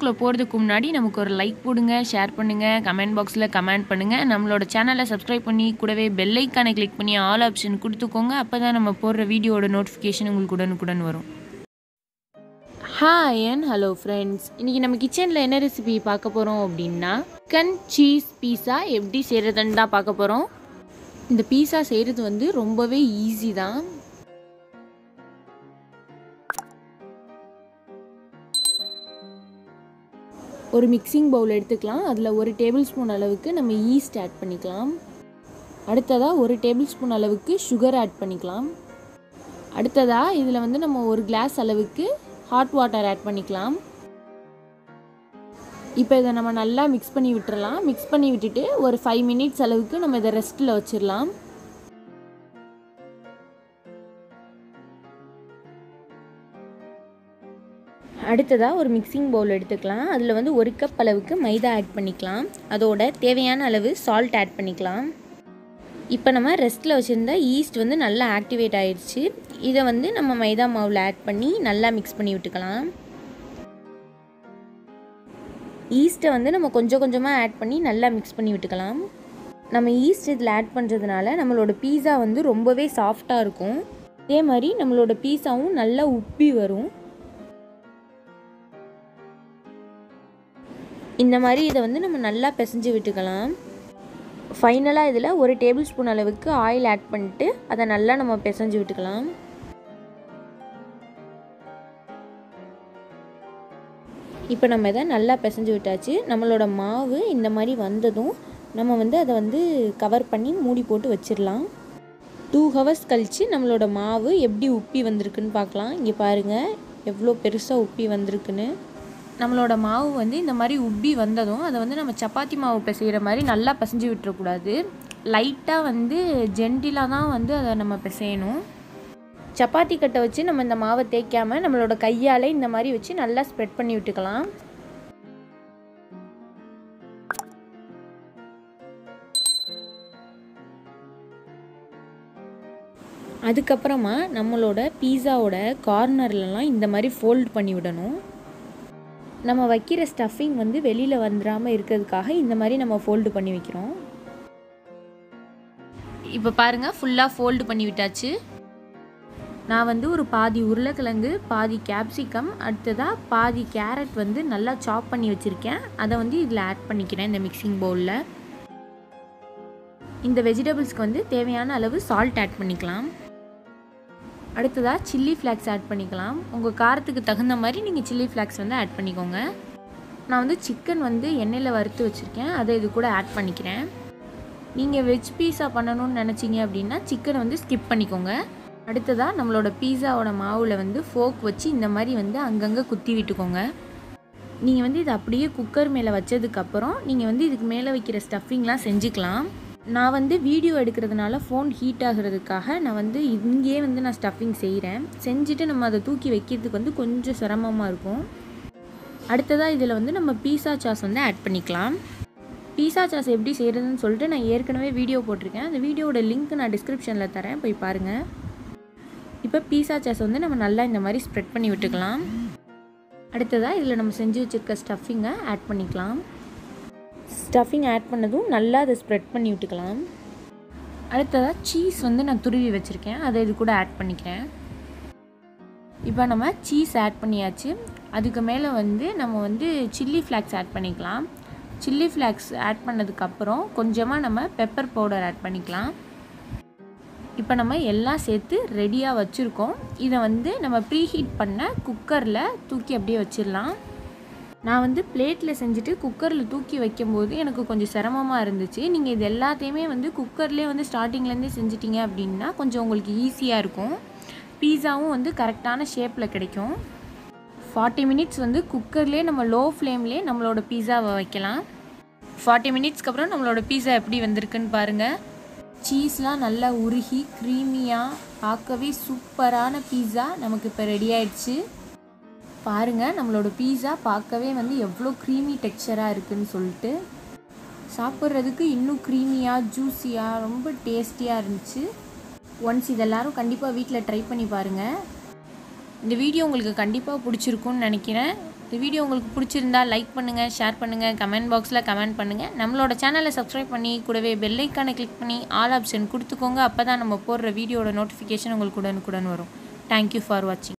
வீடியோக்குள்ளே போகிறதுக்கு முன்னாடி நமக்கு ஒரு லைக் போடுங்க ஷேர் பண்ணுங்கள் கமெண்ட் பாக்ஸில் கமெண்ட் பண்ணுங்கள் நம்மளோட சேனலை சப்ஸ்கிரைப் பண்ணி கூடவே பெல் ஐக்கானை கிளிக் பண்ணி ஆல் ஆப்ஷன் கொடுத்துக்கோங்க அப்போ தான் நம்ம போடுற வீடியோவோட நோட்டிஃபிகேஷன் உங்களுக்கு உடனுக்குடன் வரும் ஹாய் அண்ட் ஹலோ ஃப்ரெண்ட்ஸ் இன்றைக்கி நம்ம கிச்சனில் என்ன ரெசிபி பார்க்க போகிறோம் அப்படின்னா சிக்கன் சீஸ் பீஸா எப்படி செய்கிறதுன்னு தான் பார்க்க போகிறோம் இந்த பீஸா செய்கிறது வந்து ரொம்பவே ஈஸி தான் ஒரு மிக்சிங் பவுல் எடுத்துக்கலாம் அதில் ஒரு டேபிள் ஸ்பூன் அளவுக்கு நம்ம ஈஸ்ட் ஆட் பண்ணிக்கலாம் அடுத்ததாக ஒரு டேபிள் ஸ்பூன் அளவுக்கு சுகர் ஆட் பண்ணிக்கலாம் அடுத்ததாக இதில் வந்து நம்ம ஒரு கிளாஸ் அளவுக்கு ஹாட் வாட்டர் ஆட் பண்ணிக்கலாம் இப்போ இதை நம்ம நல்லா மிக்ஸ் பண்ணி விட்டுறலாம் மிக்ஸ் பண்ணி விட்டுட்டு ஒரு ஃபைவ் மினிட்ஸ் அளவுக்கு நம்ம இதை ரெஸ்ட்டில் வச்சிடலாம் அடுத்ததாக ஒரு மிக்சிங் பவுல் எடுத்துக்கலாம் அதில் வந்து ஒரு கப் அளவுக்கு மைதா ஆட் பண்ணிக்கலாம் அதோட தேவையான அளவு சால்ட் ஆட் பண்ணிக்கலாம் இப்போ நம்ம ரெஸ்ட்டில் வச்சுருந்த ஈஸ்ட் வந்து நல்லா ஆக்டிவேட் ஆயிடுச்சு இதை வந்து நம்ம மைதா மாவில் ஆட் பண்ணி நல்லா மிக்ஸ் பண்ணி விட்டுக்கலாம் ஈஸ்ட்டை வந்து நம்ம கொஞ்சம் கொஞ்சமாக ஆட் பண்ணி நல்லா மிக்ஸ் பண்ணி விட்டுக்கலாம் நம்ம ஈஸ்ட் இதில் ஆட் பண்ணுறதுனால நம்மளோட பீஸா வந்து ரொம்பவே சாஃப்டாக இருக்கும் அதே மாதிரி நம்மளோட பீஸாவும் நல்லா உப்பி வரும் இந்த மாதிரி இதை வந்து நம்ம நல்லா பிசைஞ்சு விட்டுக்கலாம் ஃபைனலாக இதில் ஒரு டேபிள் ஸ்பூன் அளவுக்கு ஆயில் ஆட் பண்ணிட்டு அதை நல்லா நம்ம பிசைஞ்சு விட்டுக்கலாம் இப்போ நம்ம இதை நல்லா பிசைஞ்சு விட்டாச்சு நம்மளோட மாவு இந்த மாதிரி வந்ததும் நம்ம வந்து அதை வந்து கவர் பண்ணி மூடி போட்டு வச்சிடலாம் டூ ஹவர்ஸ் கழித்து நம்மளோட மாவு எப்படி உப்பி வந்திருக்குன்னு பார்க்கலாம் இங்கே பாருங்கள் எவ்வளோ பெருசாக உப்பி வந்திருக்குன்னு நம்மளோட மாவு வந்து இந்த மாதிரி உப்பி வந்ததும் அதை வந்து நம்ம சப்பாத்தி மாவு பிசைகிற மாதிரி நல்லா பிசைஞ்சு விட்டுறக்கூடாது லைட்டாக வந்து ஜென்டிலாக தான் வந்து அதை நம்ம பிசையணும் சப்பாத்தி கட்டை வச்சு நம்ம இந்த மாவை தேய்க்காமல் நம்மளோட கையால் இந்த மாதிரி வச்சு நல்லா ஸ்ப்ரெட் பண்ணி விட்டுக்கலாம் அதுக்கப்புறமா நம்மளோட பீஸாவோட கார்னர்லலாம் இந்த மாதிரி ஃபோல்ட் பண்ணி விடணும் நம்ம வைக்கிற ஸ்டஃபிங் வந்து வெளியில் வந்துடாமல் இருக்கிறதுக்காக இந்த மாதிரி நம்ம ஃபோல்டு பண்ணி வைக்கிறோம் இப்போ பாருங்கள் ஃபுல்லாக ஃபோல்டு பண்ணி விட்டாச்சு நான் வந்து ஒரு பாதி உருளைக்கிழங்கு பாதி கேப்சிகம் அடுத்ததாக பாதி கேரட் வந்து நல்லா சாப் பண்ணி வச்சுருக்கேன் அதை வந்து இதில் ஆட் பண்ணிக்கிறேன் இந்த மிக்சிங் பவுலில் இந்த வெஜிடபிள்ஸ்க்கு வந்து தேவையான அளவு சால்ட் ஆட் பண்ணிக்கலாம் அடுத்ததாக சில்லி ஃப்ளாக்ஸ் ஆட் பண்ணிக்கலாம் உங்கள் காரத்துக்கு தகுந்த மாதிரி நீங்கள் சில்லி ஃப்ளாக்ஸ் வந்து ஆட் பண்ணிக்கோங்க நான் வந்து சிக்கன் வந்து எண்ணெயில் வறுத்து வச்சுருக்கேன் அதை இது கூட ஆட் பண்ணிக்கிறேன் நீங்கள் வெஜ் பீஸா பண்ணணும்னு நினச்சிங்க அப்படின்னா சிக்கனை வந்து ஸ்கிப் பண்ணிக்கோங்க அடுத்ததாக நம்மளோட பீஸாவோட மாவில் வந்து ஃபோக் வச்சு இந்த மாதிரி வந்து அங்கங்கே குத்தி விட்டுக்கோங்க நீங்கள் வந்து இது அப்படியே குக்கர் மேலே வச்சதுக்கப்புறம் நீங்கள் வந்து இதுக்கு மேலே வைக்கிற ஸ்டஃபிங்லாம் செஞ்சுக்கலாம் நான் வந்து வீடியோ எடுக்கிறதுனால ஃபோன் ஹீட் ஆகிறதுக்காக நான் வந்து இங்கேயே வந்து நான் ஸ்டஃபிங் செய்கிறேன் செஞ்சுட்டு நம்ம அதை தூக்கி வைக்கிறதுக்கு வந்து கொஞ்சம் சிரமமாக இருக்கும் அடுத்ததாக இதில் வந்து நம்ம பீஸா சாஸ் வந்து ஆட் பண்ணிக்கலாம் பீஸா சாஸ் எப்படி செய்கிறதுன்னு சொல்லிட்டு நான் ஏற்கனவே வீடியோ போட்டிருக்கேன் அந்த வீடியோவோட லிங்க் நான் டிஸ்கிரிப்ஷனில் தரேன் போய் பாருங்கள் இப்போ பீஸா சாஸ் வந்து நம்ம நல்லா இந்த மாதிரி ஸ்ப்ரெட் பண்ணி விட்டுக்கலாம் அடுத்ததாக இதில் நம்ம செஞ்சு வச்சுருக்க ஸ்டஃபிங்கை ஆட் பண்ணிக்கலாம் ஸ்டஃபிங் ஆட் பண்ணதும் நல்லா அதை ஸ்ப்ரெட் பண்ணி விட்டுக்கலாம் அடுத்ததாக சீஸ் வந்து நான் துருவி வச்சுருக்கேன் அதை இது கூட ஆட் பண்ணிக்கிறேன் இப்போ நம்ம சீஸ் ஆட் பண்ணியாச்சு அதுக்கு மேலே வந்து நம்ம வந்து சில்லி ஃப்ளாக்ஸ் ஆட் பண்ணிக்கலாம் சில்லி ஃப்ளாக்ஸ் ஆட் பண்ணதுக்கப்புறம் கொஞ்சமாக நம்ம பெப்பர் பவுடர் ஆட் பண்ணிக்கலாம் இப்போ நம்ம எல்லாம் சேர்த்து ரெடியாக வச்சுருக்கோம் இதை வந்து நம்ம ப்ரீஹீட் பண்ண குக்கரில் தூக்கி அப்படியே வச்சிடலாம் நான் வந்து பிளேட்டில் செஞ்சுட்டு குக்கரில் தூக்கி வைக்கும்போது எனக்கு கொஞ்சம் சிரமமாக இருந்துச்சு நீங்கள் இது எல்லாத்தையுமே வந்து குக்கர்லேயே வந்து ஸ்டார்டிங்லேருந்தே செஞ்சிட்டிங்க அப்படின்னா கொஞ்சம் உங்களுக்கு ஈஸியாக இருக்கும் பீஸாவும் வந்து கரெக்டான ஷேப்பில் கிடைக்கும் ஃபார்ட்டி மினிட்ஸ் வந்து குக்கர்லேயே நம்ம லோ ஃப்ளேம்லேயே நம்மளோட பீஸாவை வைக்கலாம் ஃபார்ட்டி மினிட்ஸ்க்கு அப்புறம் நம்மளோட பீஸா எப்படி வந்திருக்குன்னு பாருங்கள் சீஸ்லாம் நல்லா உருகி க்ரீமியாக பார்க்கவே சூப்பரான பீஸா நமக்கு இப்போ ரெடி ஆயிடுச்சு பாருங்கள் நம்மளோட பீஸா பார்க்கவே வந்து எவ்வளோ க்ரீமி டெக்ஸ்சராக இருக்குதுன்னு சொல்லிட்டு சாப்பிட்றதுக்கு இன்னும் க்ரீமியாக ஜூஸியாக ரொம்ப டேஸ்டியாக இருந்துச்சு ஒன்ஸ் இதெல்லாரும் கண்டிப்பாக வீட்டில் ட்ரை பண்ணி பாருங்கள் இந்த வீடியோ உங்களுக்கு கண்டிப்பாக பிடிச்சிருக்கும்னு நினைக்கிறேன் இந்த வீடியோ உங்களுக்கு பிடிச்சிருந்தா லைக் பண்ணுங்கள் ஷேர் பண்ணுங்கள் கமெண்ட் பாக்ஸில் கமெண்ட் பண்ணுங்கள் நம்மளோட சேனலை சப்ஸ்கிரைப் பண்ணி கூடவே பெல் ஐக்கானை கிளிக் பண்ணி ஆல் ஆப்ஷன் கொடுத்துக்கோங்க அப்போ தான் நம்ம போடுற வீடியோட நோட்டிஃபிகேஷன் உங்களுக்கு உடனுக்குடன் வரும் தேங்க்யூ ஃபார் வாட்சிங்